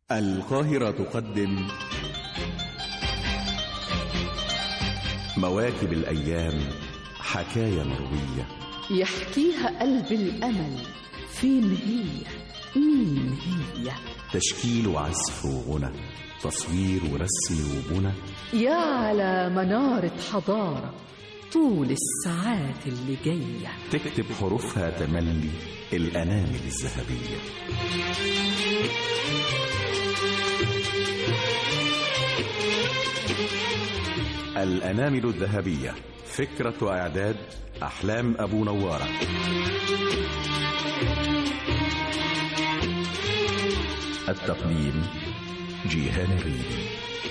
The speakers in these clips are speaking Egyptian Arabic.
القاهرة تقدم مواكب الأيام حكاية مروية يحكيها قلب الأمل فين هي مين هي تشكيل وعزف وغنى تصوير ورسم وبنى يا على منارة حضارة طول الساعات اللي جاية تكتب حروفها تملي الأنامل الذهبية الأنامل الذهبية فكرة وإعداد أحلام أبو نوارة التقديم جيهان الريدي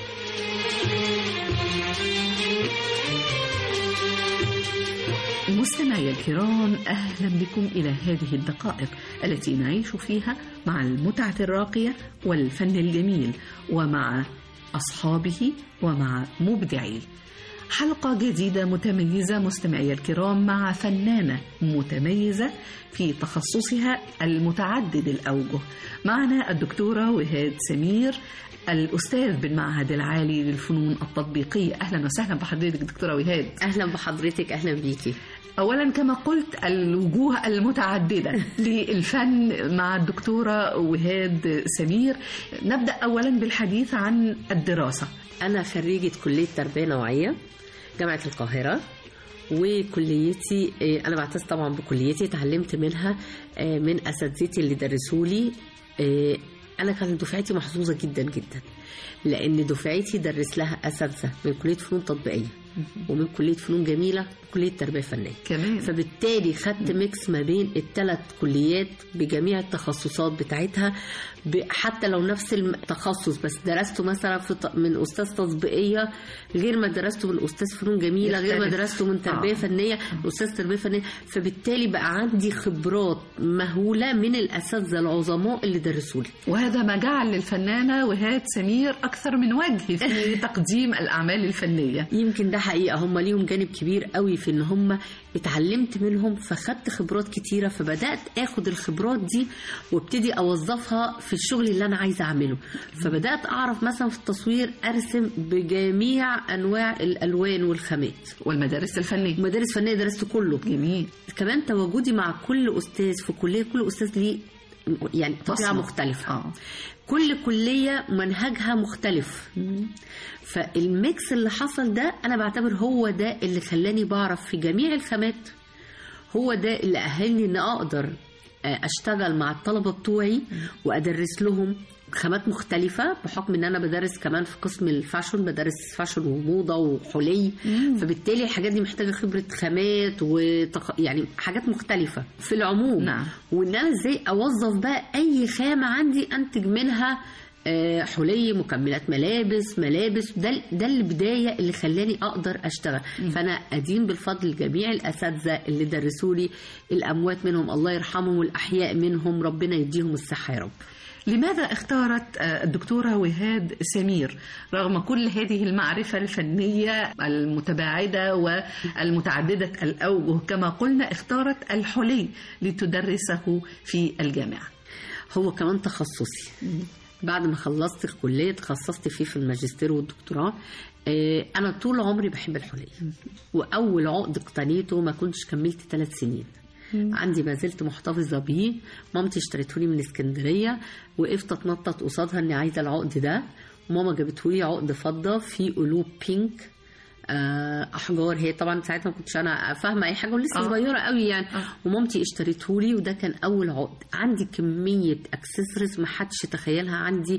مستمعي الكرام أهلا بكم إلى هذه الدقائق التي نعيش فيها مع المتعة الراقية والفن الجميل ومع أصحابه ومع مبدعيه حلقة جديدة متميزة مستمعي الكرام مع فنانة متميزة في تخصصها المتعدد الأوجه معنا الدكتورة وهاد سمير الأستاذ بالمعهد العالي للفنون التطبيقية أهلا وسهلا بحضرتك دكتورة وهاد اهلا بحضرتك اهلا بيكي أولا كما قلت الوجوه المتعددة للفن مع الدكتورة وهاد سمير نبدأ أولا بالحديث عن الدراسة انا خريجه كليه تربيه نوعيه جامعه القاهره وكليتي آه، انا بعتز طبعا بكليتي اتعلمت منها آه، من اساتذتي اللي درسوا لي آه، انا كانت دفعتي محظوظه جدا جدا لان دفعتي درس لها اساتذه من كليه فنون تطبيقيه ومن كليه فنون جميله وكليه تربيه فنيه كمان فبالتالي خدت ميكس ما بين الثلاث كليات بجميع التخصصات بتاعتها ب- حتى لو نفس التخصص بس درسته مثلا في ط- من استاذ تطبيقيه غير ما درسته من استاذ فنون جميله غير ما يختلف. درسته من تربيه آه. آه. فنيه استاذ تربيه فنيه فبالتالي بقى عندي خبرات مهوله من الاساتذه العظماء اللي درسوا لي وهذا ما جعل للفنانة وهاد سمير أكثر من وجه في تقديم الأعمال الفنية يمكن ده حقيقة هم ليهم جانب كبير قوي في ان هم اتعلمت منهم فخدت خبرات كتيرة فبدأت اخد الخبرات دي وابتدي اوظفها في الشغل اللي انا عايزة اعمله فبدأت اعرف مثلا في التصوير ارسم بجميع انواع الالوان والخامات والمدارس الفنية مدارس فنية درست كله جميل كمان تواجدي مع كل استاذ في كلية كل استاذ ليه يعني طبيعة بصمة. مختلفة آه. كل كلية منهجها مختلف فالميكس اللي حصل ده أنا بعتبر هو ده اللي خلاني بعرف في جميع الخامات هو ده اللي أهلني إن أقدر آه، أشتغل مع الطلبة بتوعي وأدرس لهم خامات مختلفة بحكم إن أنا بدرس كمان في قسم الفاشون بدرس فاشون وموضة وحلي فبالتالي الحاجات دي محتاجة خبرة خامات وتخ... يعني حاجات مختلفة في العموم نعم. وان انا ازاي اوظف بقى اي خامه عندي انتج منها آه، حلي مكملات ملابس ملابس ده ده البدايه اللي خلاني اقدر اشتغل فانا ادين بالفضل لجميع الاساتذه اللي درسوا لي الاموات منهم الله يرحمهم والاحياء منهم ربنا يديهم الصحه يا رب لماذا اختارت آه، الدكتورة وهاد سمير رغم كل هذه المعرفة الفنية المتباعدة والمتعددة الأوجه كما قلنا اختارت الحلي لتدرسه في الجامعة هو كمان تخصصي بعد ما خلصت الكلية تخصصت فيه في الماجستير والدكتوراه آه، أنا طول عمري بحب الحلي وأول عقد اقتنيته ما كنتش كملت ثلاث سنين عندي ما زلت محتفظة بيه مامتي اشتريتهولي من اسكندرية وقفت اتنطط قصادها اني عايزة العقد ده ماما جابتهولي عقد فضة فيه قلوب بينك آه، احجار هي طبعا ساعتها ما كنتش انا فاهمه اي حاجه ولسه آه. صغيره قوي يعني آه. ومامتي اشتريتهولي وده كان اول عقد عندي كميه اكسسوارز ما حدش تخيلها عندي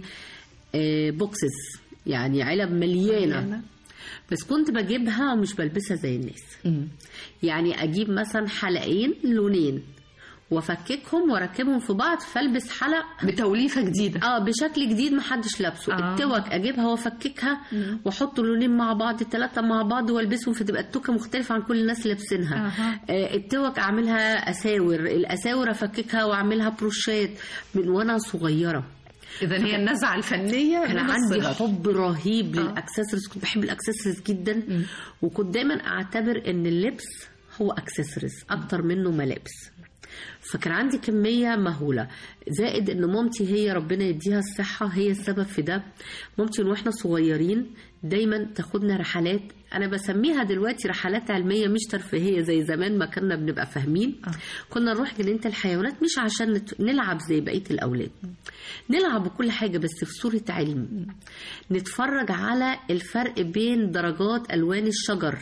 آه، بوكسز يعني علب مليانه مليانة. بس كنت بجيبها ومش بلبسها زي الناس مم. يعني اجيب مثلا حلقين لونين وافككهم واركبهم في بعض فالبس حلق بتوليفة جديدة اه بشكل جديد محدش لابسه آه. آه. التوك اجيبها وافككها واحط اللونين مع بعض الثلاثه مع بعض والبسهم فتبقى التوكه مختلفه عن كل الناس لابسينها أها. آه التوك اعملها اساور الاساور افككها واعملها بروشات من وانا صغيره إذا هي النزعة الفنية كان من عندي الصغر. حب رهيب آه. للاكسسوارز كنت بحب الاكسسوارز جدا وكنت دايما اعتبر ان اللبس هو اكسسوارز اكتر منه ملابس فكان عندي كمية مهولة زائد ان مامتي هي ربنا يديها الصحة هي السبب في ده مامتي من واحنا صغيرين دايما تاخدنا رحلات انا بسميها دلوقتي رحلات علمية مش ترفيهية زي زمان ما كنا بنبقى فاهمين آه. كنا نروح جنينة الحيوانات مش عشان نت- نلعب زي بقية الأولاد نلعب بكل حاجة بس في صورة علم نتفرج على الفرق بين درجات ألوان الشجر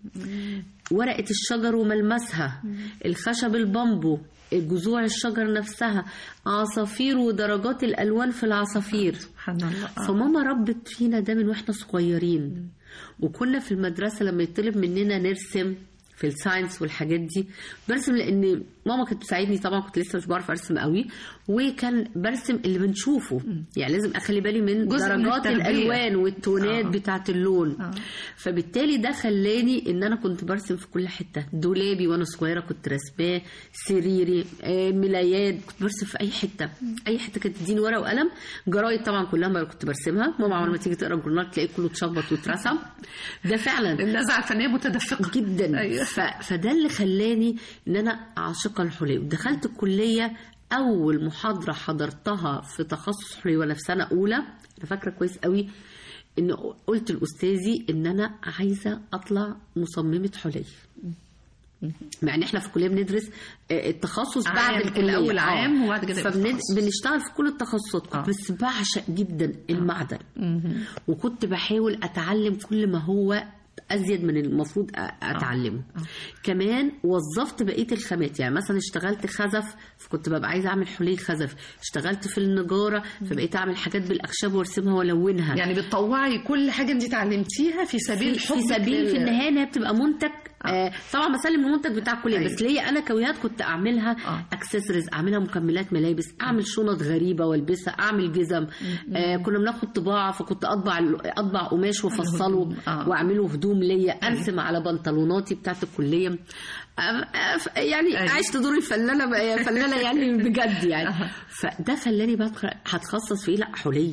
ورقة الشجر وملمسها الخشب البامبو جذوع الشجر نفسها عصافير ودرجات الألوان في العصافير سبحان الله آه. فماما ربت فينا ده من واحنا صغيرين وكنا في المدرسة لما يطلب مننا نرسم في الساينس والحاجات دي برسم لان ماما كانت بتساعدني طبعا كنت لسه مش بعرف ارسم قوي وكان برسم اللي بنشوفه يعني لازم اخلي بالي من جزء من درجات التربية. الالوان والتونات آه. بتاعه اللون آه. فبالتالي ده خلاني ان انا كنت برسم في كل حته دولابي وانا صغيره كنت رسماه سريري آه، ملايات كنت برسم في اي حته اي حته كانت تديني ورقه وقلم جرايد طبعا كلها ما كنت برسمها ماما عمال ما تيجي تقرا الجورنال تلاقيه كله اتشخبط واترسم ده فعلا النزعة الفنية متدفقة جدا أيوة. ف... فده اللي خلاني ان انا عاشقه الحلي ودخلت الكليه اول محاضره حضرتها في تخصص حلي وانا في سنه اولى انا فاكره كويس قوي ان قلت لاستاذي ان انا عايزه اطلع مصممه حلي مع ان احنا في الكليه بندرس آه، التخصص بعد عام، الكليه الأول عام وبعد كده يبقى تخصص. فبنشتغل في كل التخصصات كنت آه. بس بعشق جدا المعدن وكنت بحاول اتعلم كل ما هو ازيد من المفروض أ- اتعلمه كمان وظفت بقيه الخامات يعني مثلا اشتغلت خزف فكنت ببقى عايزه اعمل حلي خزف اشتغلت في النجاره فبقيت اعمل حاجات بالاخشاب وارسمها والونها يعني بتطوعي كل حاجة انت اتعلمتيها في سبيل في حبك سبيل لل- في النهايه انها بتبقى منتج آه طبعا بسلم المنتج بتاع الكليه أيوة. بس ليا انا كويات كنت اعملها آه. اكسسوارز اعملها مكملات ملابس اعمل شنط غريبه والبسها اعمل جزم آه كنا بناخد طباعه فكنت اطبع اطبع قماش وافصله الهدوم. آه. واعمله هدوم ليا ارسم على بنطلوناتي بتاعت الكليه آه، آه، ف- يعني أيوة. عشت دور الفنانه بقى- فنانه يعني بجد يعني أها. فده خلاني بقى أدخل- هتخصص في ايه لا حلي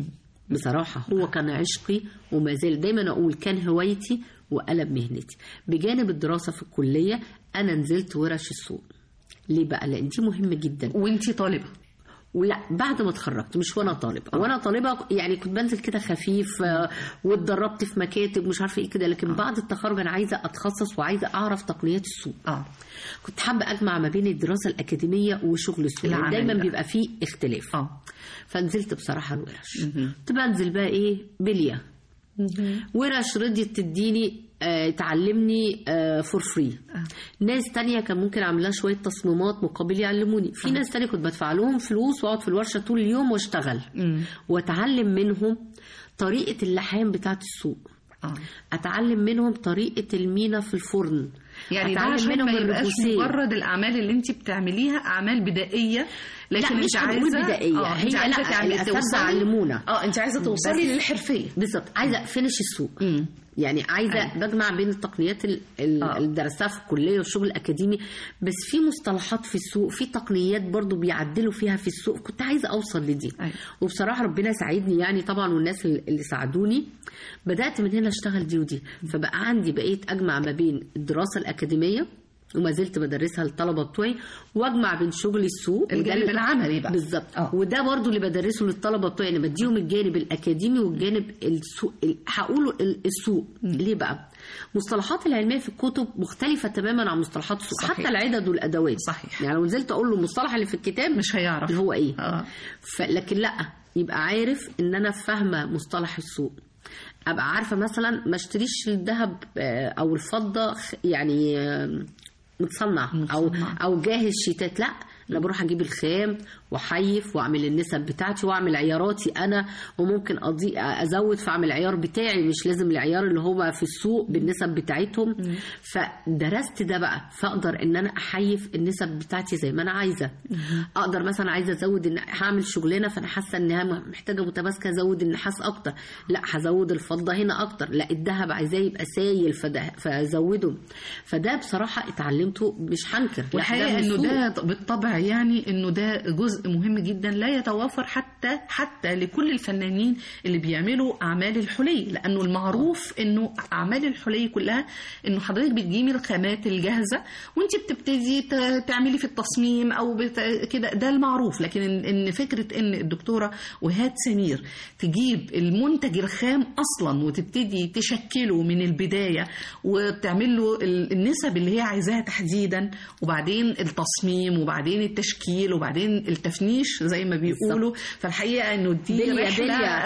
بصراحة هو كان عشقي وما زال دايما أقول كان هوايتي وقلب مهنتي بجانب الدراسة في الكلية أنا نزلت ورش السوق ليه بقى لأن دي مهمة جدا وانت طالبة ولا بعد ما اتخرجت مش وانا طالبه وانا طالبه يعني كنت بنزل كده خفيف آه، واتدربت في مكاتب مش عارفه ايه كده لكن بعد التخرج انا عايزه اتخصص وعايزه اعرف تقنيات السوق اه كنت حابه اجمع ما بين الدراسه الاكاديميه وشغل السوق لأن العمل دايما بقى. بيبقى فيه اختلاف اه فنزلت بصراحه الورش كنت بنزل بقى ايه بليه ورش رضيت تديني آه، تعلمني فور فري ناس تانية كان ممكن اعمل لها شويه تصميمات مقابل يعلموني في ناس تانية كنت بدفع لهم فلوس واقعد في الورشه طول اليوم واشتغل واتعلم منهم طريقه اللحام بتاعه السوق اه اتعلم منهم طريقه المينا في الفرن يعني ده اتعلم عشان منهم ما يبقاش الرفوسيه مجرد الاعمال اللي انت بتعمليها اعمال بدائيه لكن لا مش انت هنقول عايزه بدائيه آه، هي انت عايزه لا تعملي الاساتذه توصلي علمونا اه انت عايزه توصلي بس- للحرفيه بالظبط عايزه فينش السوق يعني عايزه أيوة. بجمع بين التقنيات ال- ال- آه. اللي درستها في الكليه والشغل الاكاديمي بس في مصطلحات في السوق في تقنيات برضو بيعدلوا فيها في السوق كنت عايزه اوصل لدي أيوة. وبصراحه ربنا ساعدني يعني طبعا والناس اللي اللي ساعدوني بدات من هنا اشتغل دي ودي فبقى عندي بقيت اجمع ما بين الدراسه الاكاديميه وما زلت بدرسها للطلبه بتوعي واجمع بين شغل السوق وده الجانب اللي- العملي بقى. بالظبط آه. وده برضو اللي بدرسه للطلبه بتوعي انا بديهم الجانب الاكاديمي والجانب السوق ال- هقوله ال- السوق ليه بقى مصطلحات العلميه في الكتب مختلفه تماما عن مصطلحات السوق صحيح. حتى العدد والادوات صحيح. يعني لو نزلت اقول له المصطلح اللي في الكتاب مش هيعرف. اللي هو ايه اه ف... لكن لا يبقى عارف ان انا فاهمه مصطلح السوق ابقى عارفه مثلا ما اشتريش الذهب آه، او الفضه خ- يعني آه، متصنع او متصنع. او جاهز شيتات لا انا بروح اجيب الخام واحيف واعمل النسب بتاعتي واعمل عياراتي انا وممكن أضي... ازود فاعمل العيار بتاعي مش لازم العيار اللي هو في السوق بالنسب بتاعتهم فدرست ده بقى فاقدر ان انا احيف النسب بتاعتي زي ما انا عايزه اقدر مثلا عايزه ازود ان هعمل شغلانه فانا حاسه انها محتاجه متماسكه ازود النحاس اكتر لا هزود الفضه هنا اكتر لا الذهب عايزاه يبقى سايل فده فازوده فده بصراحه اتعلمته مش هنكر لا، ده والحقيقه من انه السوق. ده بالطبع يعني انه ده جزء مهم جدا لا يتوافر حتى حتى لكل الفنانين اللي بيعملوا اعمال الحلي لانه المعروف انه اعمال الحلي كلها انه حضرتك بتجيبي الخامات الجاهزه وانت بتبتدي ت- تعملي في التصميم او بت... كده ده المعروف لكن ان إن فكره ان الدكتوره وهاد سمير تجيب المنتج الخام اصلا وتبتدي تشكله من البدايه وتعمل له ال- النسب اللي هي عايزاها تحديدا وبعدين التصميم وبعدين التشكيل وبعدين التفنيش زي ما بيقولوا فالحقيقه انه دي بلية رحله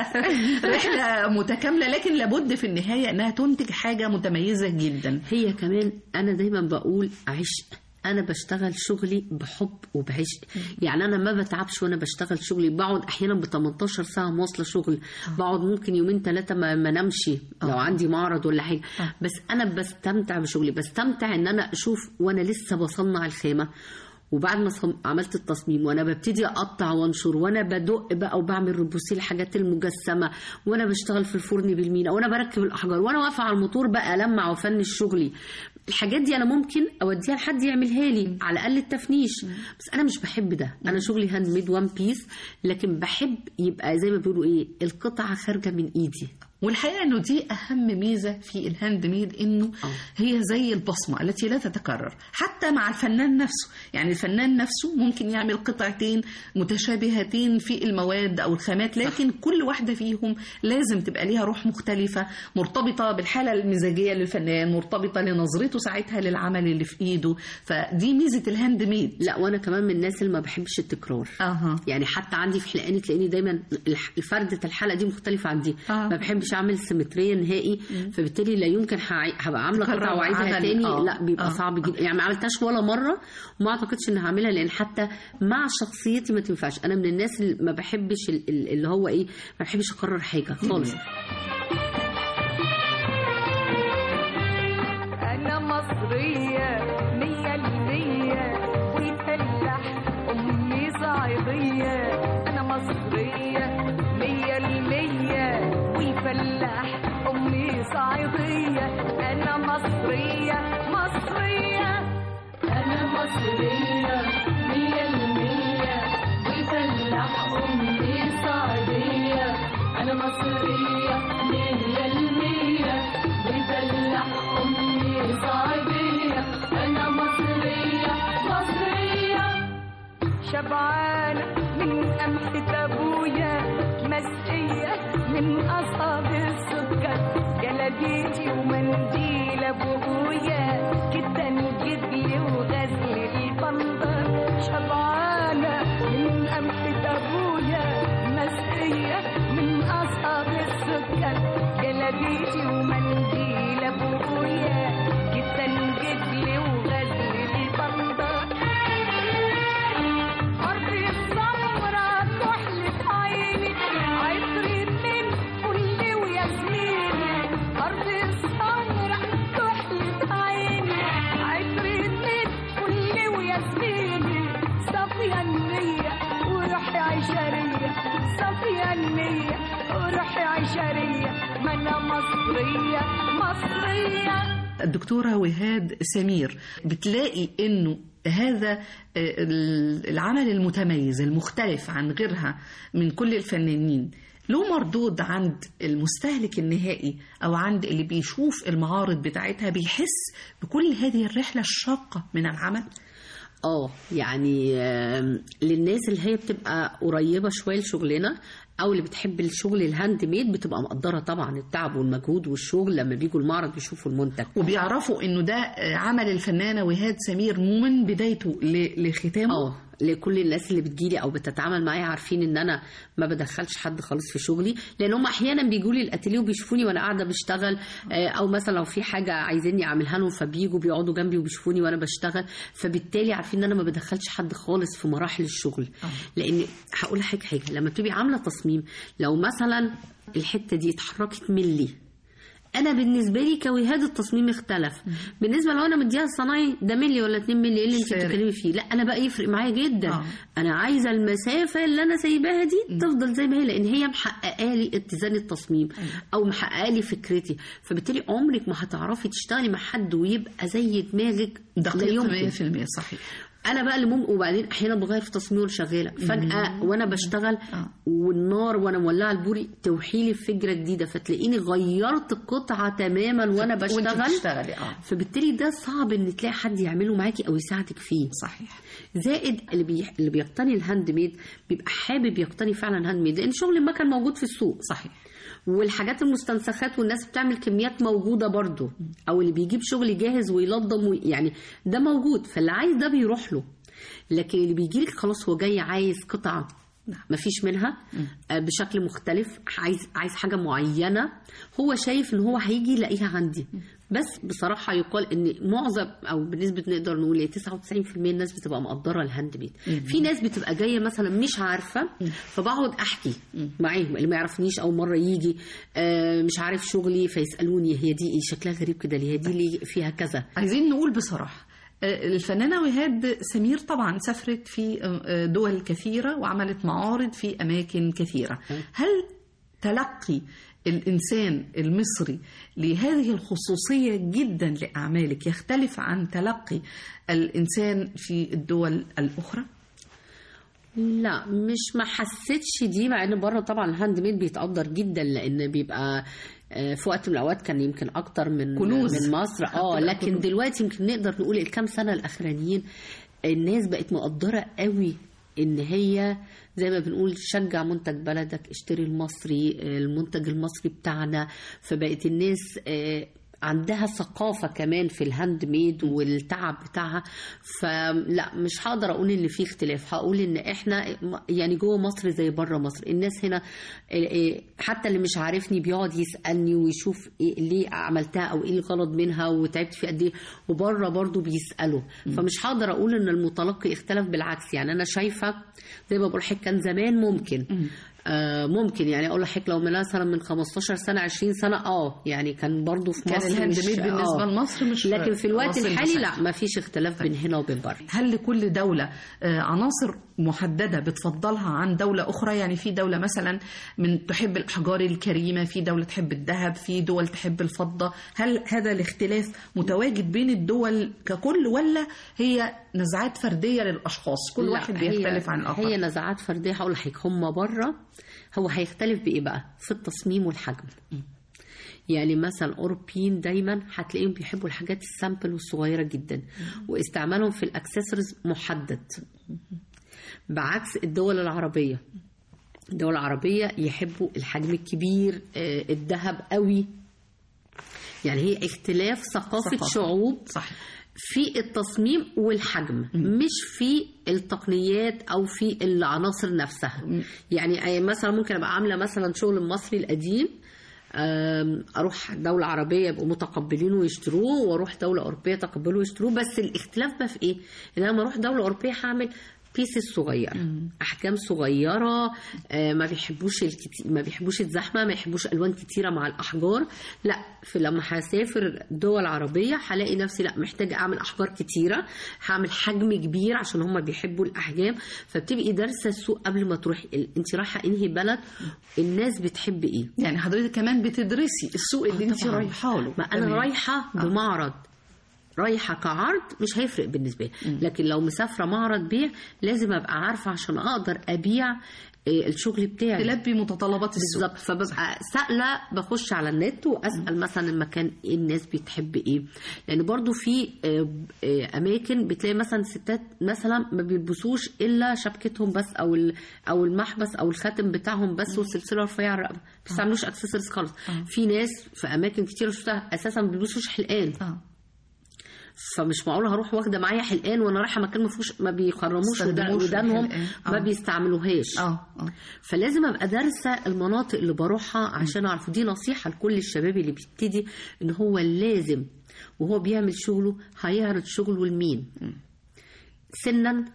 رحله متكامله لكن لابد في النهايه انها تنتج حاجه متميزه جدا هي كمان انا دايما بقول عشق انا بشتغل شغلي بحب وبعشق يعني انا ما بتعبش وانا بشتغل شغلي بقعد احيانا ب 18 ساعه مواصله شغل بقعد ممكن يومين ثلاثه ما ما نمشي لو آه. عندي معرض ولا حاجه آه. بس انا بستمتع بشغلي بستمتع ان انا اشوف وانا لسه بصنع الخامه وبعد ما صم- عملت التصميم وانا ببتدي اقطع وانشر وانا بدق بقى وبعمل ربوسي الحاجات المجسمه وانا بشتغل في الفرن بالمينا وانا بركب الاحجار وانا واقفه على الموتور بقى المع وفنش شغلي الحاجات دي انا ممكن اوديها لحد يعملها لي على الاقل التفنيش بس انا مش بحب ده انا شغلي هاند ميد وان بيس لكن بحب يبقى زي ما بيقولوا ايه القطعه خارجه من ايدي والحقيقه انه دي اهم ميزه في الهاند ميد انه آه. هي زي البصمه التي لا تتكرر حتى مع الفنان نفسه يعني الفنان نفسه ممكن يعمل قطعتين متشابهتين في المواد او الخامات لكن كل واحده فيهم لازم تبقى ليها روح مختلفه مرتبطه بالحاله المزاجيه للفنان مرتبطه لنظرته ساعتها للعمل اللي في ايده فدي ميزه الهاند ميد لا وانا كمان من الناس اللي ما بحبش التكرار اها يعني حتى عندي في حلقاني تلاقيني دايما الح- فردة الحلقه دي مختلفه عن دي آه. ما بحبش اعمل سيمتريه نهائي فبالتالي لا يمكن هعي- هبقى عامله تكرر قطعه وعايزها عمل. تاني آه. لا بيبقى آه. صعب جدا يعني ما عملتهاش ولا مره وما اعتقدش اني هعملها لان حتى مع شخصيتي ما تنفعش انا من الناس اللي ما بحبش ال- ال- اللي هو ايه ما بحبش اكرر حاجه خالص أنا مصرية مية المية ويفلح أمي صعيدية أنا مصرية مية المية ويفلح أمي صعيدية أنا مصرية مصرية أنا مصرية مية المية ويفلح أمي صعيدية أنا مصرية مية المية ويفلح أمي صعيدية أنا مصرية مصرية شبعانة من قمحة أبويا مسقية من أصحاب السكر جلابيتي ومنديل أبويا كتان جدلي وغزل البندر شبعانة من قمحة أبويا مسقية من أصحاب السكر جلابيتي ومنديل أبويا كتان جدلي وغزل البندر أرضي السمرة كحلة عيني عطري من فل وياسمين أرضي السمرة كحلة عيني عطري من فل وياسمين صافية النية وروحي عشرية صافية النية وروحي عشرية ما أنا مصرية مصرية الدكتورة وهاد سمير بتلاقي انه هذا آه، ال- العمل المتميز المختلف عن غيرها من كل الفنانين له مردود عند المستهلك النهائي او عند اللي بيشوف المعارض بتاعتها بيحس بكل هذه الرحلة الشاقة من العمل اه يعني آم، للناس اللي هي بتبقى قريبه شويه لشغلنا او اللي بتحب الشغل الهاند ميد بتبقى مقدره طبعا التعب والمجهود والشغل لما بيجوا المعرض يشوفوا المنتج وبيعرفوا انه ده آه، عمل الفنانة وهاد سمير من بدايته ل- لختامه اه لكل الناس اللي بتجيلي او بتتعامل معايا عارفين ان انا ما بدخلش حد خالص في شغلي لان هم احيانا بيجوا لي الاتيليه وبيشوفوني وانا قاعده بشتغل آه، او مثلا لو في حاجه عايزيني اعملها لهم فبيجوا بيقعدوا جنبي وبيشوفوني وانا بشتغل فبالتالي عارفين ان انا ما بدخلش حد خالص في مراحل الشغل لان هقول لحضرتك حاجه لما بتبقي عامله تصميم لو مثلا الحته دي اتحركت ملي انا بالنسبه لي كوهاد التصميم اختلف بالنسبه لو انا مديها الصناعي ده ملي ولا 2 ملي ايه اللي انت فارق. بتتكلمي فيه لا انا بقى يفرق معايا جدا آه. انا عايزه المسافه اللي انا سايباها دي تفضل زي ما هي لان هي محققه لي اتزان التصميم او محققه لي فكرتي فبالتالي عمرك ما هتعرفي تشتغلي مع حد ويبقى زي دماغك لا دقيق يمكن 100% صحيح انا بقى اللي ممكن وبعدين احيانا بغير في تصميم وانا شغاله فجاه وانا بشتغل آه. والنار وانا مولعه البوري توحي لي فكره جديده فتلاقيني غيرت القطعه تماما وانا وانت بشتغل بتشتغلي اه فبالتالي ده صعب ان تلاقي حد يعمله معاكي او يساعدك فيه صحيح زائد اللي بي... اللي بيقتني الهاند ميد بيبقى حابب يقتني فعلا هاند ميد لان شغل ما كان موجود في السوق صحيح والحاجات المستنسخات والناس بتعمل كميات موجوده برضو او اللي بيجيب شغل جاهز ويلضم وي... يعني ده موجود فاللي عايز ده بيروح له لكن اللي بيجي لك خلاص هو جاي عايز قطعه مفيش منها آه، بشكل مختلف عايز عايز حاجه معينه هو شايف ان هو هيجي يلاقيها عندي بس بصراحه يقال ان معظم او بنسبه نقدر نقول إيه، 99% الناس بتبقى مقدره الهاند ميد في ناس بتبقى جايه مثلا مش عارفه فبقعد احكي معاهم اللي ما يعرفنيش اول مره يجي آه، مش عارف شغلي فيسالوني هي دي ايه شكلها غريب كده ليه هي دي ليه فيها كذا عايزين نقول بصراحة آه، الفنانة وهاد سمير طبعا سافرت في آه، دول كثيرة وعملت معارض في أماكن كثيرة هل تلقي الإنسان المصري لهذه الخصوصية جدا لأعمالك يختلف عن تلقي الإنسان في الدول الأخرى؟ لا مش ما حسيتش دي مع ان بره طبعا الهاند ميد بيتقدر جدا لان بيبقى آه، في وقت من الاوقات كان يمكن اكتر من كنوز. من مصر اه حتى لكن كنوز. دلوقتي يمكن نقدر نقول الكام سنه الاخرانيين الناس بقت مقدره قوي ان هي زي ما بنقول شجع منتج بلدك اشتري المصري آه، المنتج المصري بتاعنا فبقت الناس آه، عندها ثقافة كمان في الهاند ميد والتعب بتاعها فلا مش هقدر اقول ان في اختلاف هقول ان احنا يعني جوه مصر زي بره مصر الناس هنا إيه، إيه، حتى اللي مش عارفني بيقعد يسالني ويشوف إيه ليه عملتها او ايه الغلط منها وتعبت في قد ايه وبره برضو بيسالوا فمش هقدر اقول ان المتلقي اختلف بالعكس يعني انا شايفه زي ما بقول لحضرتك كان زمان ممكن آه ممكن يعني اقول لحضرتك لو من مثلا من 15 سنه 20 سنه اه يعني كان برضو في كان مصر الهاند مش- ميد بالنسبة آه. لمصر مش لكن في الوقت واصل الحالي مساحة. لا ما فيش اختلاف بين هنا وبين بره هل لكل دولة آه، عناصر محددة بتفضلها عن دولة أخرى يعني في دولة مثلا من تحب الأحجار الكريمة في دولة تحب الذهب في دول تحب الفضة هل هذا الاختلاف متواجد بين الدول ككل ولا هي نزعات فردية للأشخاص كل لا، واحد هي- بيختلف عن الآخر هي نزعات فرديه هقول لحضرتك هم بره هو هيختلف بايه بقى؟ في التصميم والحجم. يعني مثلا الاوروبيين دايما هتلاقيهم بيحبوا الحاجات السامبل والصغيره جدا واستعمالهم في الاكسسوارز محدد بعكس الدول العربيه الدول العربيه يحبوا الحجم الكبير آه، الذهب قوي يعني هي اختلاف ثقافه ثقافة. شعوب صح في التصميم والحجم مش في التقنيات او في العناصر نفسها يعني أي مثلا ممكن ابقى عامله مثلا شغل المصري القديم أم، اروح دوله عربيه يبقوا متقبلينه ويشتروه واروح دوله اوروبيه تقبلوا ويشتروه بس الاختلاف بقى في ايه؟ ان انا لما اروح دوله اوروبيه هعمل بيسز صغيره احجام صغيره آه، ما بيحبوش الكتير ما بيحبوش الزحمه ما يحبوش الوان كتيره مع الاحجار لا في لما هسافر دول عربيه هلاقي نفسي لا محتاجه اعمل احجار كتيره هعمل حجم كبير عشان هم بيحبوا الاحجام فبتبقي دارسه السوق قبل ما تروحي ال- انت رايحه انهي بلد الناس بتحب ايه يعني حضرتك كمان بتدرسي السوق اللي انت طبعاً. رايحه له ما انا تمام. رايحه بمعرض رايحه كعرض مش هيفرق بالنسبه لي لكن لو مسافره معرض بيع لازم ابقى عارفه عشان اقدر ابيع آه، الشغل بتاعي تلبي متطلبات السوق بالظبط فببقى سائله بخش على النت واسال مثلا المكان ايه الناس بتحب ايه لان برضو في آه، آه، اماكن بتلاقي مثلا ستات مثلا ما بيلبسوش الا شبكتهم بس او ال- او المحبس او الخاتم بتاعهم بس والسلسله الرفيعه الرقبه ما بيستعملوش اكسسوارز خالص في ناس في اماكن كتير شفتها اساسا ما بيلبسوش حلقان اه فمش معقول هروح واخده معايا حلقان وانا رايحه مكان ما فيهوش ما بيخرموش ودان- يستخدموش ودانهم الحلقان. ما آه. بيستعملوهاش اه اه فلازم ابقى دارسه المناطق اللي بروحها عشان اعرف دي نصيحه لكل الشباب اللي بيبتدي ان هو لازم وهو بيعمل شغله هيعرض شغله لمين سنا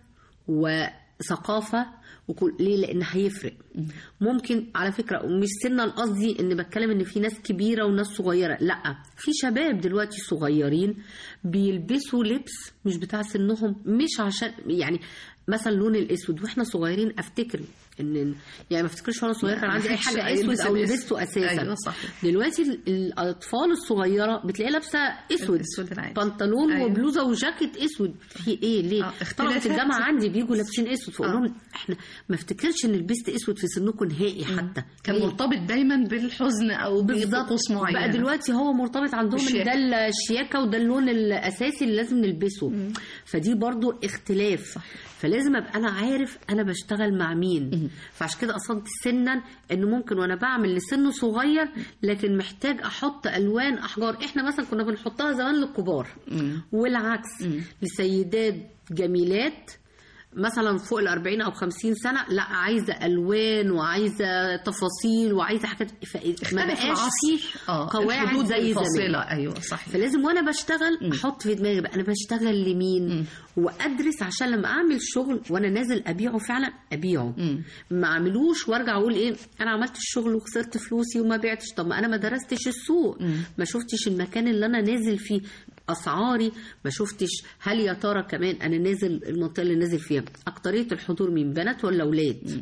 وثقافه وكل ليه لان هيفرق ممكن على فكره ومش سنا قصدي ان بتكلم ان في ناس كبيره وناس صغيره لا في شباب دلوقتي صغيرين بيلبسوا لبس مش بتاع سنهم مش عشان يعني مثلا اللون الاسود واحنا صغيرين افتكر ان يعني ما افتكرش وانا صغيره كان عندي اي مفيش حاجه أي اسود لبس او الأسود. لبسته اساسا أيوة صحيح. دلوقتي ال- الاطفال الصغيره بتلاقيها لابسه اسود الأسود العادي. بنطلون أيوة. وبلوزه وجاكيت اسود في ايه ليه آه، طلبه اختلافات. الجامعه عندي بيجوا لابسين اسود فاقول آه. لهم احنا ما افتكرش ان لبست اسود في سنكم نهائي حتى كان ليه؟ مرتبط دايما بالحزن او بطقوس معينه بقى دلوقتي هو مرتبط عندهم ان بالشياكة. ده الشياكه وده اللون الاساسي اللي لازم نلبسه فدي برضو اختلاف فلازم ابقى انا عارف انا بشتغل مع مين فعشان كده قصدت سنا ان ممكن وانا بعمل لسنه صغير لكن محتاج احط الوان احجار احنا مثلا كنا بنحطها زمان للكبار والعكس لسيدات جميلات مثلا فوق ال 40 او 50 سنه لا عايزه الوان وعايزه تفاصيل وعايزه حاجات فما اختلف بقاش العصر. فيه آه، قواعد الحدود زي زمان الفاصله ايوه صحيح فلازم وانا بشتغل احط في دماغي بقى انا بشتغل لمين وادرس عشان لما اعمل شغل وانا نازل ابيعه فعلا ابيعه ما اعملوش وارجع اقول ايه انا عملت الشغل وخسرت فلوسي وما بعتش طب ما انا ما درستش السوق ما شفتش المكان اللي انا نازل فيه اسعاري ما شفتش هل يا ترى كمان انا نازل المنطقه اللي نازل فيها اكتريه الحضور من بنات ولا اولاد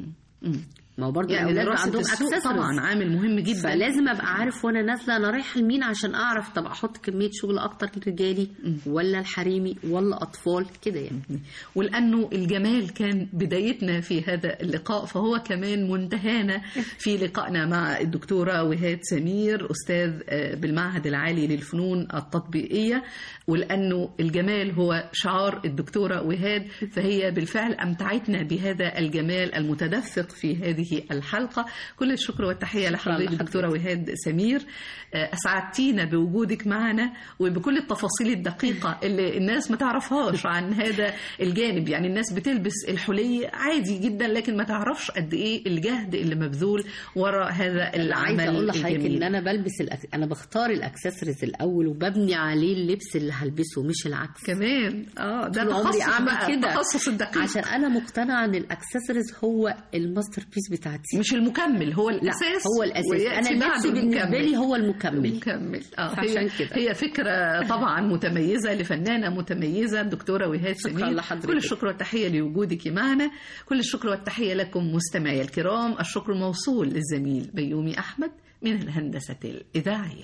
ما هو برضه يعني الاولاد بقى دراسه عندهم السوق accessories. طبعا عامل مهم جدا فلازم ابقى عارف وانا نازله انا رايحه لمين عشان اعرف طب احط كميه شغل اكتر رجالي ولا الحريمي ولا اطفال كده يعني ولأنه الجمال كان بدايتنا في هذا اللقاء فهو كمان منتهانا في لقائنا مع الدكتورة وهاد سمير أستاذ آه، بالمعهد العالي للفنون التطبيقية ولأنه الجمال هو شعار الدكتورة وهاد فهي بالفعل أمتعتنا بهذا الجمال المتدفق في هذه الحلقة كل الشكر والتحية لحضرتك لحضرتك. الدكتورة وهاد سمير آه، أسعدتينا بوجودك معنا وبكل التفاصيل الدقيقة اللي الناس ما تعرفهاش عن هذا الجانب يعني الناس بتلبس الحلي عادي جدا لكن ما تعرفش قد إيه الجهد اللي مبذول وراء هذا انا عايزه العمل اقول لحضرتك ان الجميل انا بلبس الأك... انا بختار الاكسسوارز الاول وببني عليه اللبس اللي هلبسه مش العكس كمان اه ده طول عمري تخصص اعمل بقى كده تخصص الدقيق عشان انا مقتنعه ان الاكسسوارز هو الماستر بيس بتاعتي مش المكمل هو لا الاساس هو الاساس ويأتي انا اللبس بعده بالنسبه المكمل. لي هو المكمل مكمل اه فعشان هي كده. هي فكره طبعا متميزه لفنانه متميزه الدكتوره وهاد شكراً سمير لحضرتك. كل الشكر والتحيه لوجودك معنا كل الشكر والتحيه لكم مستمعي الكرام الشكر موصول للزميل بيومي احمد من الهندسه الاذاعيه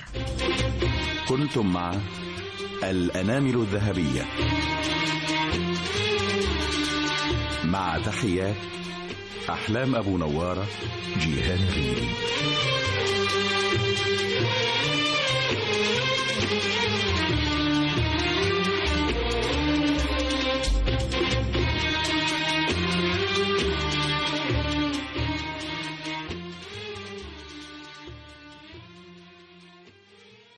كنتم مع الأنامل الذهبية مع تحيات أحلام أبو نوارة جيهان ريدي